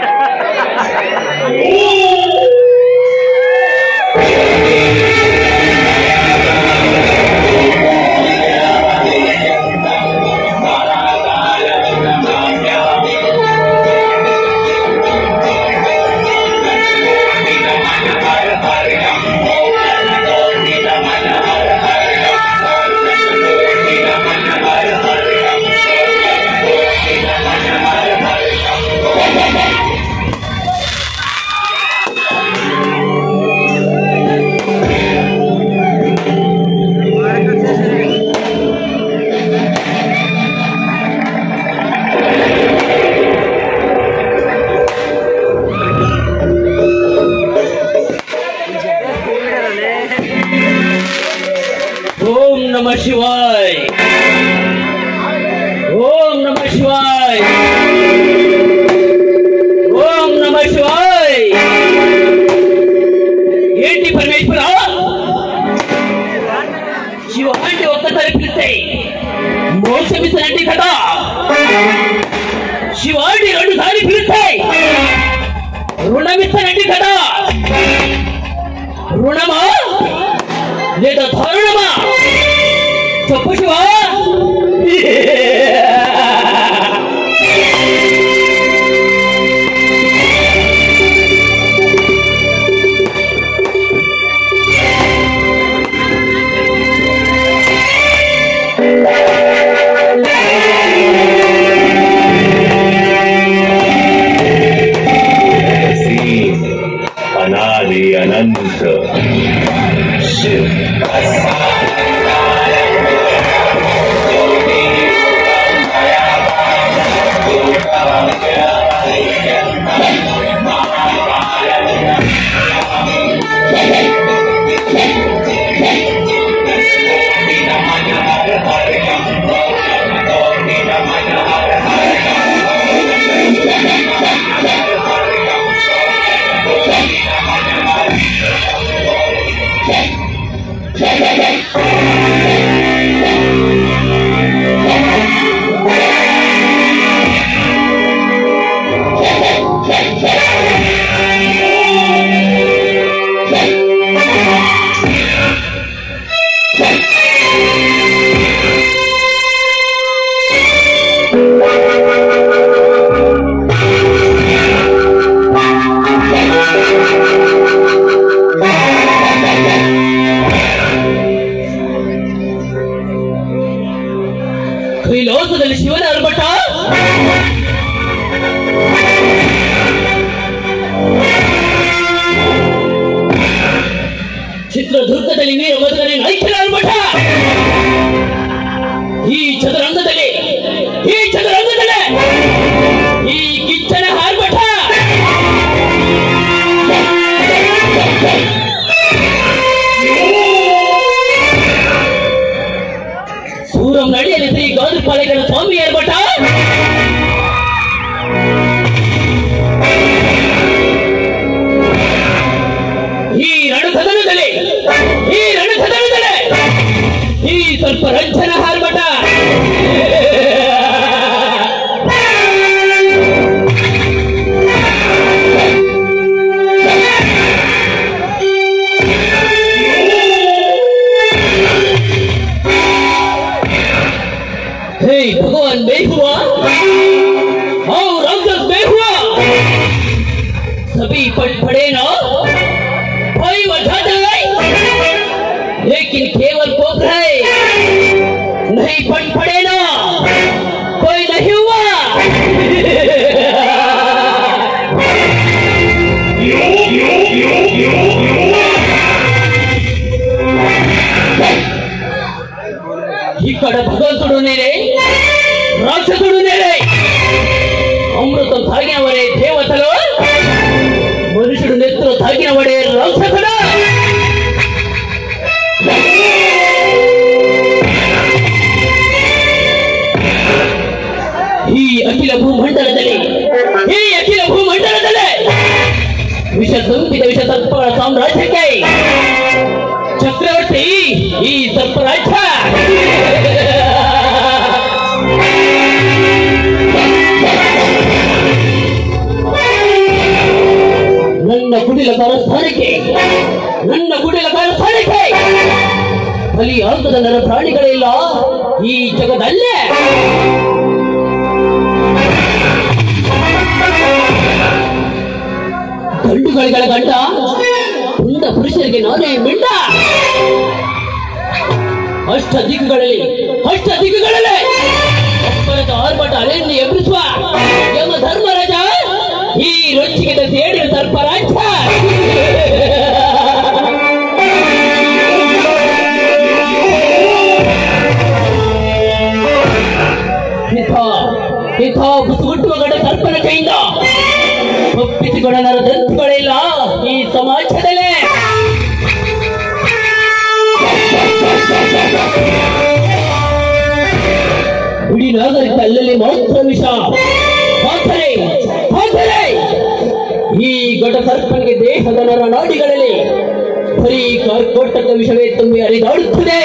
ಓಂ ನಮ ಶಿವಾಯ್ ಓಂ ನಮ ಶಿವಾಯ್ ಓಂ ನಮ ಶಿವಾಯ್ ఏంటి పరమేశ్వర శివ అంటే ఒక్కసారి పిలిస్తే మోసమిస్తానంటే కదా శివ అంటే రెండు సార్లు పిలిస్తే రుణమిస్తానంటే కదా రుణమా లేదా దారుణమా చెప్పు శివా अनादि अनंत शिव ಕೈಲಾಸದಲ್ಲಿ ಶಿವನ ಅರ್ಭಟ ಚಿತ್ರದುರ್ಗದಲ್ಲಿ ವೀರ ಮಧುಗನೇ ನೈಖಲ ಅರ್ಭಟ ಈ ಚದುರಂಗದಲ್ಲಿ ಈ ಚದುರಂಗದಲ್ಲಿ ಈ ಕಿಚ್ಚನ ಆರ್ಭಟ ಸೂರಂ ನಡಿಯಲ್ಲಿ ಶ್ರೀ ಗಾದುಪಾಲೆಗಳ ಸ್ವಾಮಿ ಏರ್ಬಟ ಈ ರಣಕದನದಲ್ಲಿ ಈ ರಣಕದನದಲ್ಲಿ ಈ ಸ್ವಲ್ಪ ರಂಜನ ಹಾರ್ಬಟ हे भगवान नहीं हुआ और राक्षस नहीं हुआ सभी पट पड़े ना कोई वजह नहीं लेकिन केवल पोख है नहीं पट पड़े ना कोई नहीं हुआ ఇక్కడ భగవంతుడు నేనే రాక్షసుడు నేనే అమృతం తాగినవడే దేవతలు మనుషుడు నెత్తులు తాగినవడే రాక్షసుడు ಈ ಅಖಿಲ ಭೂಮಂಡಲದಲ್ಲಿ ಈ ಅಖಿಲ ಭೂಮಂಡಲದಲ್ಲಿ ವಿಷ ತುಂಬಿದ ವಿಷ ಸರ್ಪಗಳ ಸಾಮ್ರಾಜ್ಯಕ್ಕೆ ಚಕ್ರವರ್ತಿ ಈ ಸರ್ಪರಾಜ್ಯ ಗುಡಿಲಕಾರ ಸ್ಥಾನಕ್ಕೆ ನನ್ನ ಗುಡಿಲಕಾರ ಸ್ಥಾನಕ್ಕೆ ಬಲಿಯಾಗದ ನರ ಪ್ರಾಣಿಗಳಿಲ್ಲ ಈ ಜಗದಲ್ಲೇ ಗಂಡುಗಳಿಗಳ ಗಂಡ ಪುಂಡ ಪುರುಷರಿಗೆ ನಾನೇ ಮಿಂಡ ಅಷ್ಟ ದಿಕ್ಕುಗಳಲ್ಲಿ ಅಷ್ಟ ದಿಕ್ಕುಗಳಲ್ಲಿ ಒಪ್ಪರದ ಆರ್ಭಟ ಅಲೆಯನ್ನು ಎದುರಿಸುವ ಯಮ ಧರ್ಮರಾಜ ಈ ರೊಚ್ಚಿಗೆ ಸೇಡಿನ ಸರ್ಪರಾಜ ಹಿತ ಹಿತ ಬುಸುಗುಟ್ಟುವ ಗಡ ಸರ್ಪನ ಕೈಯಿಂದ ಒಪ್ಪಿಸಿಕೊಳ್ಳನರ ದಂತುಗಳಿಲ್ಲ ಈ ಸಮಾಜದಲ್ಲೇ ಇಡೀ ನಾಗರಿಕ ಅಲ್ಲಲ್ಲಿ ಮಾತ್ರ ವಿಷ ಮಾತರೆ ಮಾತರೆ ಈ ಘಟ ಸರ್ಪನಿಗೆ ದೇಹದ ನರ ನಾಡಿಗಳಲ್ಲಿ ಬರೀ ಕಾರ್ಕೋಟಕ ವಿಷವೇ ತುಂಬಿ ಹರಿದಾಡುತ್ತದೆ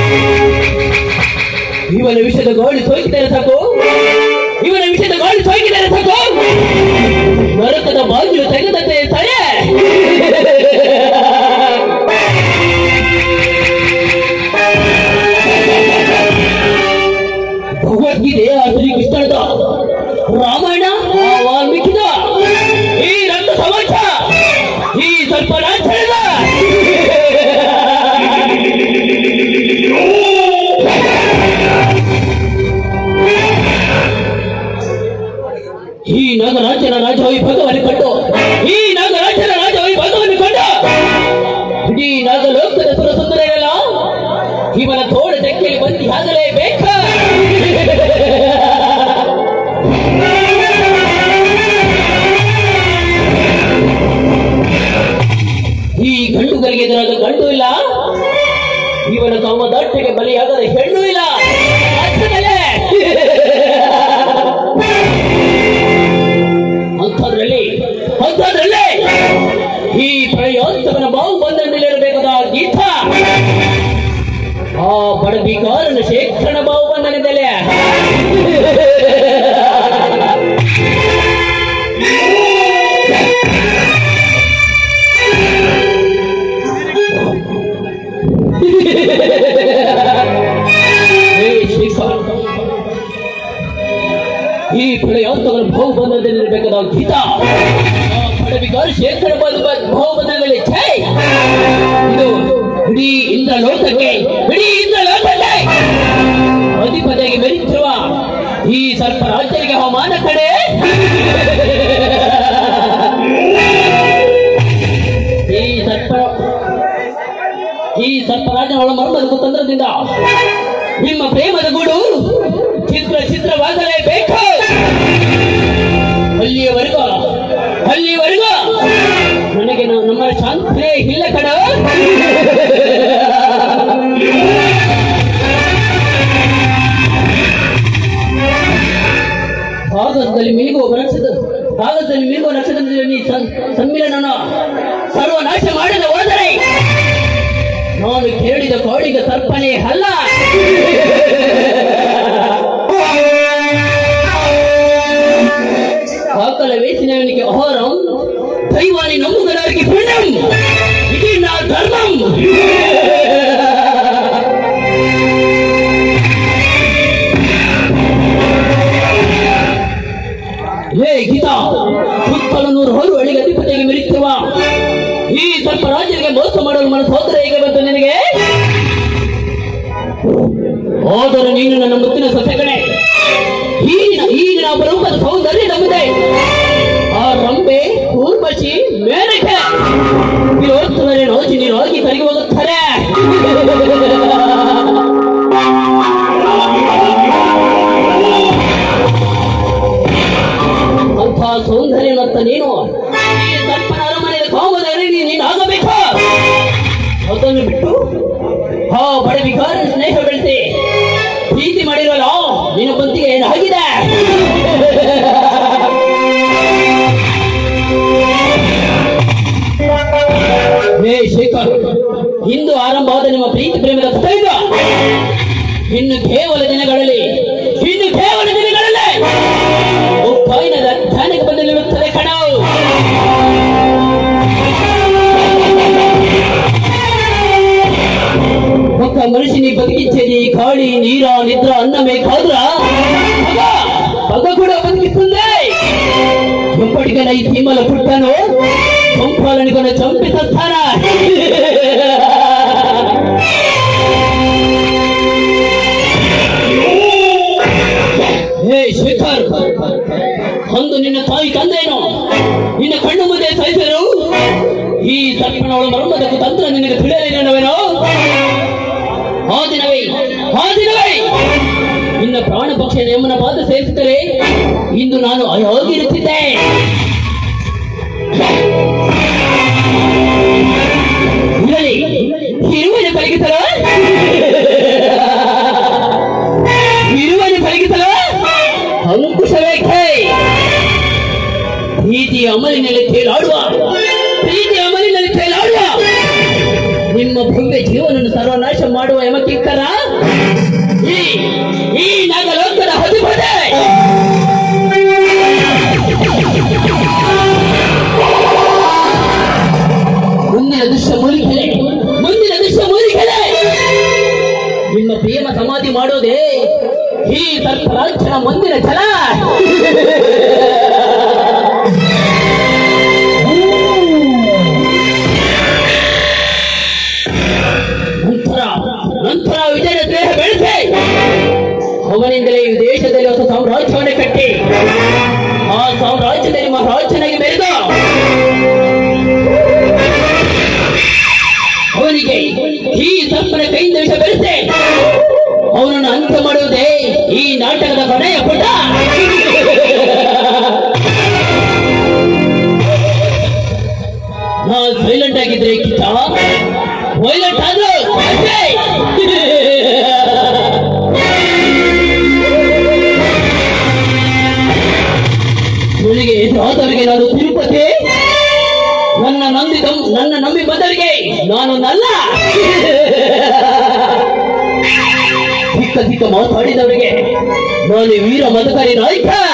ಇವನ ವಿಷದ ಗಾಳಿ ಸೋಕಿದರೆ ಸಾಕು ಇವನ ವಿಷದ ಗಾಳಿ ಸೋಕಿದರೆ ಸಾಕು ನರಕದ ಬಾಗಿಲು ತೆಗೆದಂತೆ ಸರೆ ಭಗವದ್ಗೀತೆ ಆ ಶ್ರೀಕೃಷ್ಣದ ರಾಮಾಯಣ ಆ ವಾಲ್ಮೀಕಿದ ಈ ರಕ್ತ ಸಮಾಜ ಈ ಸ್ವಲ್ಪ ರಾಜ್ಯದ ಈ ನಾಗರಾಜನ ರಾಜವಾಗಿ ಭಗವನ್ ಕಂಡು ಈ ನಾಗರಾಜನ ರಾಜವಾಗಿ ಭಗವನ್ ಕಂಡು ಇಡೀ ನಾಗಲೋಕದ ಸುರ ಸುಂದರಗಳ ಇವನ ತೋಳ ತೆಕ್ಕೆಯಲ್ಲಿ ಬಂದಿ ಆಗಲೇಬೇಕ ಈ ಗಂಡುಗಳಿಗೆ ಎದುರಾದ ಗಂಡು ಇಲ್ಲ ಇವನ ಕಾಮದಾಟಿಗೆ ಬಲಿಯಾಗದ ಹೆಣ್ಣು ಇಲ್ಲ ಅರ್ಥದಲ್ಲೇ ಅಂಥದ್ರಲ್ಲಿ ಅಂಥದ್ರಲ್ಲಿ ಈ ಪ್ರಯೋತ್ತಮನ ಬಾವು ಬಂದ ನಿಲ್ಲಿರಬೇಕಾದ ಗೀತ ಆ ಬಡಬಿಕಾರನ ಶೇಖರಣ ಬಾವು ಬಂದನಿದ್ದಲೆ ಏ ಶ್ರೀಕಾಂತ ಈ ಪ್ರಳಯಾಂತಗಳ ಬಹು ಬಂಧನದಲ್ಲಿರಬೇಕಾದ ಗೀತ ಆ ಪಡವಿಗಾರ ಶೇಖರ ಬಂದ ಬಹು ಬಂಧನದಲ್ಲಿ ಛೈ ಇದು ಇಡೀ ಇಂದ್ರ ಲೋಕಕ್ಕೆ ಇಡೀ ಇಂದ್ರ ಲೋಕಕ್ಕೆ ಅಧಿಪತಿಯಾಗಿ ಮೆರೆಯುತ್ತಿರುವ ಈ ಸರ್ಪ ರಾಜ್ಯರಿಗೆ ಅವಮಾನ ಕಡೆ ಈ ಸರ್ಪ ಈ ಸರ್ಪರಾಜನ ಒಳ ಮರ್ಮದ ಕುತಂತ್ರದಿಂದ ನಿಮ್ಮ ಪ್ರೇಮದ ಗೂಡು ಚಿತ್ರ ಚಿತ್ರವಾಗಲೇಬೇಕು ಅಲ್ಲಿಯವರೆಗೂ ಅಲ್ಲಿಯವರೆಗೂ ನನಗೆ ನಾವು ನಮ್ಮ ಶಾಂತಿಯೇ ಇಲ್ಲ ಕಡ ಆಗಸದಲ್ಲಿ ಮಿನುಗುವ ನಕ್ಷತ್ರ ಆಗಸದಲ್ಲಿ ಮಿನುಗುವ ನಕ್ಷತ್ರದಲ್ಲಿ ನೀ ಸಂ- ಸಮ್ಮಿಲನನ ಸರ್ವನಾಶ ಮಾಡದ ಹೋದರೆ ನಾನು ಕೇಳಿದ ಕೋಳಿಗ ಸರ್ಪನೆ ಅಲ್ಲ ಆಕಲ ವೇಸಿನವನಿಗೆ ಅಹೋರಂ ದೈವಾನಿ ನಂಬುಗರಾಗಿ ಪುಣ್ಯಂ ಇದು ನಾ ಧರ್ಮಂ ಹೇ ಗೀತಾ ಸುತ್ತಲೂ ನೂರು ಹೊರು ಅಳಿಗೆ ಅಧಿಪತಿಯಾಗಿ ಮೆರೆಯುತ್ತಿರುವ ಈ ಸ್ವಲ್ಪ ರಾಜ್ಯರಿಗೆ ಮೋಸ ಮಾಡಲು ಮನಸ್ಸು ಹೋದರೆ ಹೇಗೆ ಬಂತು ನಿನಗೆ ಹೋದರೆ ನೀನು ನನ್ನ ಮುತ್ತಿನ ಸೊಸೆಗಣೆ ಈ ಈ ನಿನ್ನ ಅಪರೂಪದ ಸೌಂದರ್ಯ ನಮ್ಮದೆ ಆ ರಂಬೆ ಊರ್ವಶಿ ಮೇನಕೆ ಇವತ್ತುವರೆ ನೋಚಿ ನೀನು ಹೋಗಿ ಕರಿಗೆ ಹೋಗುತ್ತಾರೆ ಅಂಥ ಸೌಂದರ್ಯ ಮತ್ತ ನೀನು ಈ ಸರ್ಪನ ಅರಮನೆಯ ಕಾಮದಲ್ಲಿ ನೀನು ಆಗಬೇಕು ಅದನ್ನು ಬಿಟ್ಟು ಆ ಬಡ ವಿಕಾರ ಸ್ನೇಹ ಬೆಳೆಸಿ ಪ್ರೀತಿ ಮಾಡಿರಲ್ಲ ನಿನ್ನ ಬಂತಿಗೆ ಏನಾಗಿದೆ ಹೇ ಶೇಖರ್ ಇಂದು ಆರಂಭವಾದ ನಿಮ್ಮ ಪ್ರೀತಿ ಪ್ರೇಮದ ಕಥೆಯಿಂದ ಇನ್ನು ಕೇವಲ ದಿನಗಳಲ್ಲಿ ಇನ್ನು ಕೇವಲ ದಿನಗಳಲ್ಲಿ ಉಪ್ಪಾಯಿನದ ಧ್ಯಾನಕ್ಕೆ ಬಂದು ನಿಲ್ಲುತ್ತದೆ ಕಣವು బతికించేది కాళీ నీర నిద్ర అన్నమే కాదురా పగ పగ కూడా బతికిస్తుంది ఎప్పటికైనా ఈ సీమల పుట్టాను చంపాలని కూడా చంపి సస్తానా ಹೇ ಶೇಖರ್ ಅಂದು ನಿನ್ನ ತಾಯಿ ತಂದೆನೋ ನಿನ್ನ ಕಣ್ಣು ಮುಂದೆ ಸಾಯಿಸರು ಈ ಸರ್ಪಣವಳ ಮರ್ಮದಕ್ಕೂ ತಂತ್ರ ನಿನಗೆ ತಿಳಿಯಲೇನವೇನೋ ಆ ದಿನವೇ ಆ ದಿನವೇ ನಿನ್ನ ಪ್ರಾಣ ಪಕ್ಷ ಯಮನ ಪಾದ ಸೇರಿಸಿದರೆ ಇಂದು ನಾನು ಅಯೋಗಿರುತ್ತಿದ್ದೆ ಇರಲಿ ಇರುವನೆ ಪಳಗಿಸಲು ಇರುವನೆ ಪಳಗಿಸಲು ಅಂಕುಶವೇಖೆ ಪ್ರೀತಿ ಅಮಲಿನಲ್ಲಿ ತೇಲಾಡುವ ಪ್ರೀತಿ ಅಮಲಿನಲ್ಲಿ ತೇಲಾಡುವ ನಿಮ್ಮ ಭವ್ಯ ಜೀವನವನ್ನು ಸರ್ವನಾಶ ಮಾಡುವ ಯಮಕಿಕ್ಕರ ಈ ಈ ನಾಗಲೋಕದ ಹದಿಪದೆ ಮುಂದಿನ ದೃಶ್ಯ ಮೂಲಿಕೆಲೆ ಮುಂದಿನ ದೃಶ್ಯ ಮೂಲಿಕೆಲೆ ನಿಮ್ಮ ಪ್ರೇಮ ಸಮಾಧಿ ಮಾಡೋದೇ ಈ ಸರ್ಪರಾಜನ ಮುಂದಿನ ಛಲ ನಂತರ ನಂತರ ವಿಜಯನ ದೇಹ ಬೆಳೆಸಿ ಅವನಿಂದಲೇ ಈ ದೇಶದಲ್ಲಿ ಹೊಸ ಸಾಮ್ರಾಜ್ಯವನ್ನು ಕಟ್ಟಿ ಆ ಸಾಮ್ರಾಜ್ಯದಲ್ಲಿ ಮಹಾರಾಜನಾಗಿ ಮೆರೆದ ಅವನಿಗೆ ಈ ಸರ್ಪನ ಕೈಯಿಂದ ವಿಷ ಬೆರೆಸಿ ಅವನನ್ನು ಅಂತ್ಯ ಮಾಡುವುದೇ ಈ ನಾಟಕದ ಕೊನೆಯ ಪುಟ ನಾ ಸೈಲೆಂಟ್ ಆಗಿದ್ರೆ ಕಿಚ್ಚ ವೈಲೆಂಟ್ ಆದ್ರು ಅಷ್ಟೇ. ಇವಳಿಗೆ ಎದುರಾದವರಿಗೆ ನಾನು ತಿರುಪತಿ ನನ್ನ ನಂಬಿ ನನ್ನ ನಂಬಿ ಬಂದವರಿಗೆ ನಾನು ನಲ್ಲ ಸಿಕ್ಕ ಸಿಕ್ಕ ಮಾತಾಡಿದವರಿಗೆ ನಾನು ವೀರ ಮತಕಾರಿ ನಾಯಕ